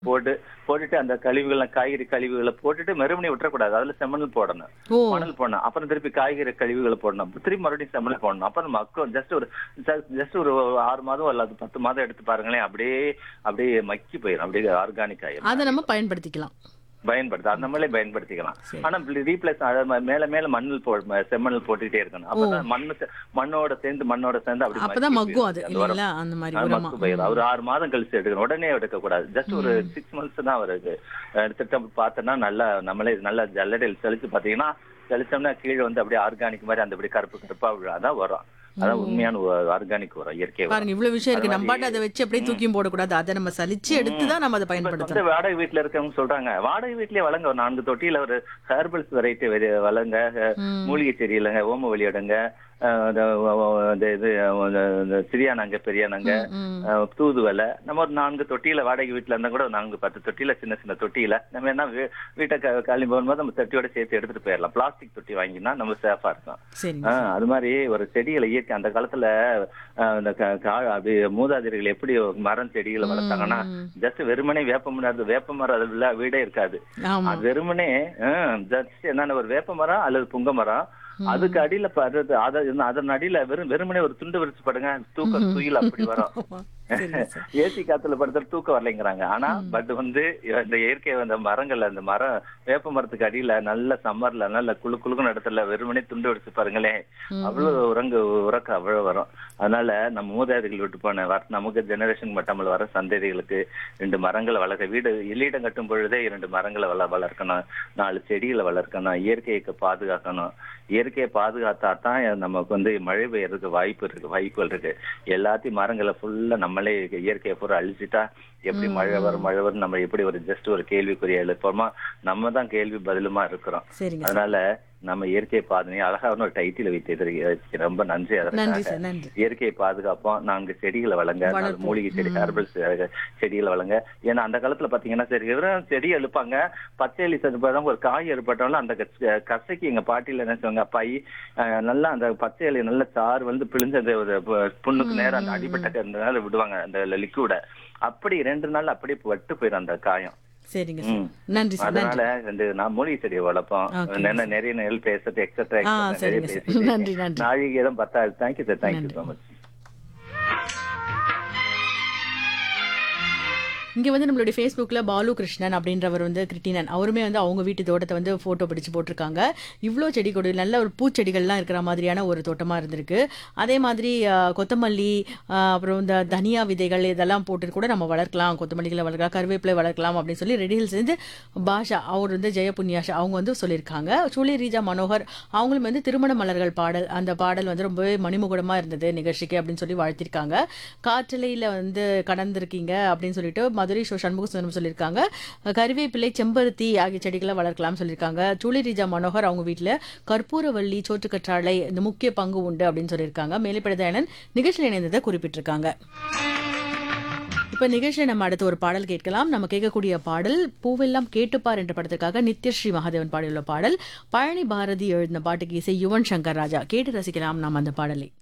போட்டு போட்டுட்டு அந்த கழிவுகள் காய்கறி கழிவுகளை போட்டுட்டு மறுபடியும் விட்டுறக்கூடாது அதுல செம்மணல் போடணும் ஓ மணல் போடணும் அப்புறம் திருப்பி காய்கறி கழிவுகளை போடணும் திருப்பி மறுபடியும் செம்மணல் போடணும் அப்புறம் மக்கள் ஜஸ்ட் ஒரு ஜஸ்ட் ஒரு ஆறு மாதம் அல்லது பத்து மாதம் எடுத்து பாருங்களேன் அப்படியே அப்படியே மக்கி போயிடும் அப்படியே ஆர்கானிக் ஆயிரும் அதை நம்ம பயன்படுத்திக்கலாம் பயன்படுத்த அந்த மாதிரி பயன்படுத்திக்கலாம் சரி. ஆனா ரீப்ளேஸ் மேல மேல மண்ணில் போ ம- செம்மணல் போட்டுக்கிட்டே இருக்கணும் அப்பதான் மண்ணு சே- மண்ணோட சேர்ந்து மண்ணோட சேர்ந்து அப்படி அப்பதான் மக்கி மக்கும் அது போயிடும். அந்த உரம். இல்லைங்களா அந்த மாதிரி அது உரமா மக்கு போயிடும் ஒரு ஆறு மாதம் கழிச்சு எடுக்கணும் உடனே எடுக்க கூடாது ஜஸ்ட் ஒரு சிக்ஸ் மந்த்ஸ் தான் வருது அஹ் திட்டம் பார்த்தோன்னா நல்லா நம்மளே நல்லா ஜல்லடையில் தெளிச்சு பாத்தீங்கன்னா தெளிச்சோம்னா கீழே வந்து அப்படியே ஆர்கானிக் மாதிரி அந்த அப்படியே கருப்பு கருப்பா விழும் அதான் வரும் அதான் உண்மையான ஆர்கானிக் உரம் இயற்கை உரம் பாருங்க இவ்வளவு விஷயம் இருக்கு அது நம்ம பாட்டு அதை வச்சு அப்படியே தூக்கியும் போடக்கூடாது அதை நம்ம சலிச்சு எடுத்து தான் நம்ம அதை இப்ப பயன்படுத்தணும் சொந்த வாடகை வீட்டுல இருக்கவங்க சொல்றாங்க வாடகை வீட்லயே வளங்க ஒரு நான்கு தொட்டியில ஒரு ஹெர்பல்ஸ் வெரைட்டி வளங்க அஹ், ம். மூலிகை செடி இல்லைங்க ஓம வெளியிடுங்க அஹ், இந்த வ- வ- இந்த இது அஹ், இந்த சிறியானங்க பெரியானங்க ம். அஹ், தூதுவலை நம்ம ஒரு நான்கு தொட்டியில வாடகை வீட்டுல இருந்தா கூட ஒரு நான்கு பத்து தொட்டியில சின்ன சின்ன தொட்டியில நம்ம என்ன வீ- வீட்டை க- காலி போகும்போது நம்ம தொட்டியோட சேர்த்து எடுத்துட்டு போயிடலாம் பிளாஸ்டிக் தொட்டி வாங்கினா நம்ம சேஃபா இருக்கும் சரிங்க ஆஹ் அது மாதிரி ஒரு செடிகளை இயற்கை அந்த காலத்துல ஆஹ் இந்த க- கா- அப்படி மூதாதையர்கள் எப்படி மரம் செடிகளை வளர்த்தாங்கன்னா ம். ஜஸ்ட் வெறுமனே வேப்ப மரம் வேப்ப மரம் அது இல்ல வீடே இருக்காது ஆமா அது வெறுமனே ஜஸ்ட் என்னன்னா ஒரு வேப்ப மரம் அல்லது புங்க மரம் அதுக்கு அடியில படுறது அத அதன் அடியில வெறும் வெறுமனே ஒரு துண்டு விரிச்சு படுங்க தூக்கம் துயில் அப்படி வரும் ஆமா. சரிங்க சார் ஏசி காத்துல படுத்துற தூக்கம் வரலைங்கிறாங்க ஆனா பட் வந்து இந்த இயற்கை அந்த மரங்கள் அந்த மரம் வேப்ப மரத்துக்கு அடியில நல்ல சம்மர்ல நல்ல குளு குளுக்குன்னு இடத்துல வெறுமனே துண்டு வெடிச்சு பாருங்களேன் அவ்வளவு உறங்கு உறக்க அவ்வளவு வரும் அதனால நம்ம மூதாதைகள் விட்டு போன வர நமக்கு ஜெனரேஷன் மட்டும் வர சந்ததிகளுக்கு ரெண்டு மரங்களை வளர்க்க வீடு இல்லீடம் கட்டும் பொழுதே இரண்டு மரங்களை வள வளர்க்கணும் நாலு செடிகளை வளர்க்கணும் இயற்கையை பாதுகாக்கணும் இயற்கையை பாதுகாத்தா தான் நமக்கு வந்து மழை பெய்யறதுக்கு வாய்ப்பு இருக்கு வாய்ப்புகள் இருக்கு எல்லாத்தையும் மரங்களை ஃபுல்லா நம்மளே இயற்கையை பூரா அழிச்சிட்டா எப்படி மழை வரும் மழை வரும் நம்ம எப்படி ஒரு ஜஸ்ட் ஒரு கேள்விக்குரிய எழுப்போமா நம்ம தான் கேள்வி பதிலுமா இருக்கிறோம் சரிங்க சார் அதனால நம்ம இயற்கையை பாதுகாப்பு அழகான ஒரு டைட்டில் வைத்து ரொம்ப நன்றி நன்றி அதற்காக சார் நன்றி இயற்கையை பாதுகாப்போம் நான்கு செடிகளை வளங்க நாலு வளர்ப்போம். மூலிகை செடி ஹெர்பல்ஸ் செடிகளை வளங்க ஏன்னா அந்த காலத்துல பாத்தீங்கன்னா சரி வெறும் செடி எழுப்பாங்க பச்சை எலி செதுப்பாங்க ஒரு காய் ஏற்பட்டாலும் அந்த க- கசைக்கு எங்க பாட்டியில என்ன சொல்லுவாங்க அப்பாயி அஹ், நல்லா அந்த பச்சை இலை நல்ல சாறு வந்து பிழிஞ்ச அந்த ஒரு பு- புண்ணுக்கு நேரம் அந்த அடிபட்ட நேரம் விடுவாங்க அந்த லிக்விட அப்படி ரெண்டு நாள் அப்படியே வட்டு போயிடும் அந்த காயம் சரிங்க சார் ம். நன்றி சார் நன்றி அதனால ரெண்டு நான் மூலிகை செடியை வளர்ப்போம் Okay. என்ன நிறைய நெல் பேசுறது எக்ஸட்ரா ஆ நிறைய சரிங்க சார் பேசிட்டு நன்றி நன்றி நாழிகை தான் பத்தாது தேங்க்யூ சார் தேங்க்யூ நன்றி. ஸோ மச் இங்க வந்து நம்மளுடைய ஃபேஸ்புக்ல பாலு கிருஷ்ணன் அப்படின்றவர் வந்து கிருட்டினன் அவருமே வந்து அவங்க வீட்டு தோட்டத்தை வந்து போட்டோ பிடிச்சு போட்டிருக்காங்க இவ்வளோ செடி கொடி நல்ல ஒரு பூச்செடிகள்லாம் இருக்கிற மாதிரியான ஒரு தோட்டமா இருந்திருக்கு அதே மாதிரி ஆஹ், கொத்தமல்லி ஆஹ், அப்புறம் இந்த தனியா விதைகள் இதெல்லாம் போட்டு கூட நம்ம வளர்க்கலாம் கொத்தமல்லிகளை வளர்க்கலாம் கருவேப்பிலை வளர்க்கலாம் அப்படின்னு சொல்லி ரெடியில் செஞ்சு பாஷா அவர் வந்து ஜெயபுண்ணியாஷா அவங்க வந்து சொல்லியிருக்காங்க சூலி ரீஜா மனோகர் அவங்களும் வந்து திருமண மலர்கள் பாடல் அந்த பாடல் வந்து ரொம்பவே மணிமுகடமா இருந்தது நிகழ்ச்சிக்கு அப்படின்னு சொல்லி வாழ்த்திருக்காங்க காற்றலையில் வந்து கடந்திருக்கீங்க அப்படின்னு சொல்லிட்டு மதுரை ஷோ சண்முக சுந்தரம் சொல்லியிருக்காங்க கருவேப்பிலை செம்பருத்தி ஆகிய செடிகளை வளர்க்கலாம் சொல்லியிருக்காங்க சூளி ரீஜா மனோகர் அவங்க வீட்டில் கற்பூரவள்ளி சோற்றுக்கற்றாழை இந்த முக்கிய பங்கு உண்டு அப்படின்னு சொல்லியிருக்காங்க மேலைப்படதாயனன் நிகழ்ச்சியில் இணைந்ததை குறிப்பிட்டிருக்காங்க இப்ப நிகழ்ச்சியில் நம்ம அடுத்து ஒரு பாடல் கேட்கலாம் நம்ம கேட்கக்கூடிய பாடல் பூவெல்லாம் கேட்டுப்பார் என்ற படத்திற்காக நித்யஸ்ரீ மகாதேவன் பாடியுள்ள பாடல் பழனி பாரதி எழுதின பாட்டுக்கு இசை யுவன் சங்கர் ராஜா கேட்டு ரசிக்கலாம் நாம் அந்த பாடலை